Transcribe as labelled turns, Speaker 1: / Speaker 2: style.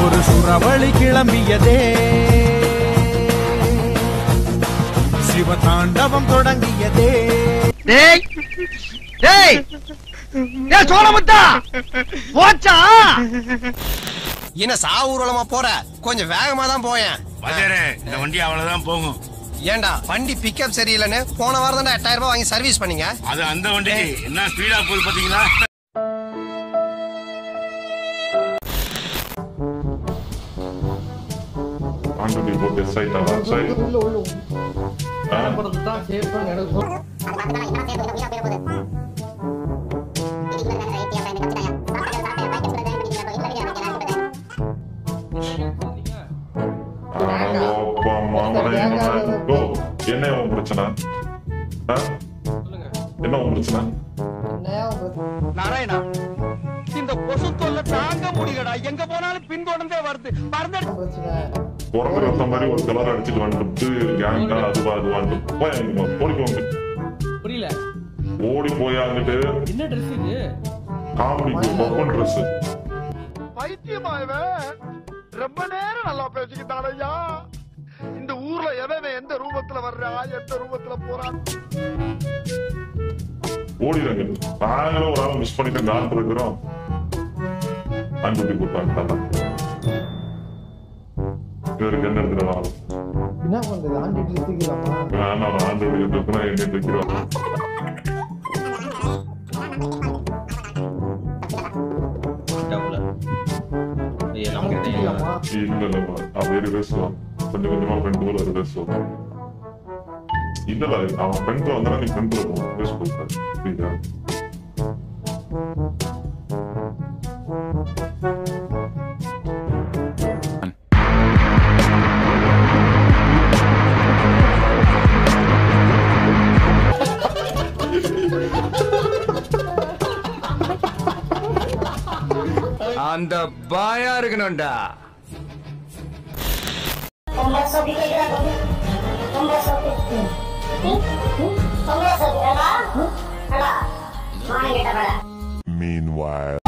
Speaker 1: ஒரு சுறவழி கிளம்பியதே சிவதாண்டவம் தொடங்கியதே
Speaker 2: டேய் டேய் டேய் சோழமுத்தா போச்சா
Speaker 3: என்ன சாவு ஊர்வலமா போற கொஞ்சம் வேகமா தான் போயேன்
Speaker 4: வாத்தியாரே இந்த வண்டி அவ்வளவுதான் போகும்
Speaker 3: ஏன்டா வண்டி பிக்கப் சரியில்லைன்னு போன வாரம் தான் எட்டாயிரம் ரூபாய் வாங்கி சர்வீஸ் பண்ணீங்க
Speaker 4: அது அந்த வண்டிக்கு என்ன ஸ்பீடா போகுது பாத்தீங்களா
Speaker 5: ஆண்டனி போட்டு சைட் அவன் சைட் என்ன உன் பிரச்சனை ஆ? என்ன உன் பிரச்சனை
Speaker 2: நாராயணா இந்த கொசு தொல்லை தாங்க முடியலடா எங்க போனாலும் பின்தொடர்ந்தே வருது மறந்து
Speaker 5: பிறந்த ரத்தம் மாதிரி ஒரு கலர் அடிச்சுட்டு வந்துட்டு கேங்கா அதுவா அதுவான்ட்டு போய் அங்க ஓடி போங்க
Speaker 6: புரியல
Speaker 5: ஓடி போய் அங்கிட்டு
Speaker 6: என்ன ட்ரெஸ் இது
Speaker 5: காமெடிக்கு பப்பன் ட்ரெஸ்
Speaker 2: பைத்தியமா இவன் ரொம்ப நேரம் நல்லா பேசிக்கிட்டான் ஐயா இந்த ஊர்ல எவன் எந்த ரூபத்துல வர்றா எந்த ரூபத்துல போறான்
Speaker 5: ஓடிடுங்க நாங்களும் ஒரு ஆள் மிஸ் பண்ணிட்டு கால் இருக்கிறோம் அன்புட்டி போட்டாங்க இவருக்கு என்ன இருக்கிற ஆள்
Speaker 7: என்ன பண்றது ஆண்டி தூக்கிடலாமா
Speaker 5: வேணா ஒரு ஆண்டு இருக்கிறதுனா என்ன இருக்கிறோம்
Speaker 6: டவுல ஐயா நமக்கு தெரியும்
Speaker 7: தூக்கிடலாமா
Speaker 5: இல்ல இல்ல அவரு பேசுவான் கொஞ்சம் கொஞ்சமா ஃப்ரெண்ட் போல அது பேசுவான் இல்ல இல்ல அவன் ஃப்ரெண்ட் வந்தா நீ ஃப்ரெண்ட் இருக்கும் பேசுவாங்க புரியுதா
Speaker 8: அந்த பாயா இருக்கணும்டா
Speaker 9: Tombol sopi ke gerak kopi. Tombol sopi. Tombol sopi. Alah. Alah. Mana kita pada?
Speaker 5: Meanwhile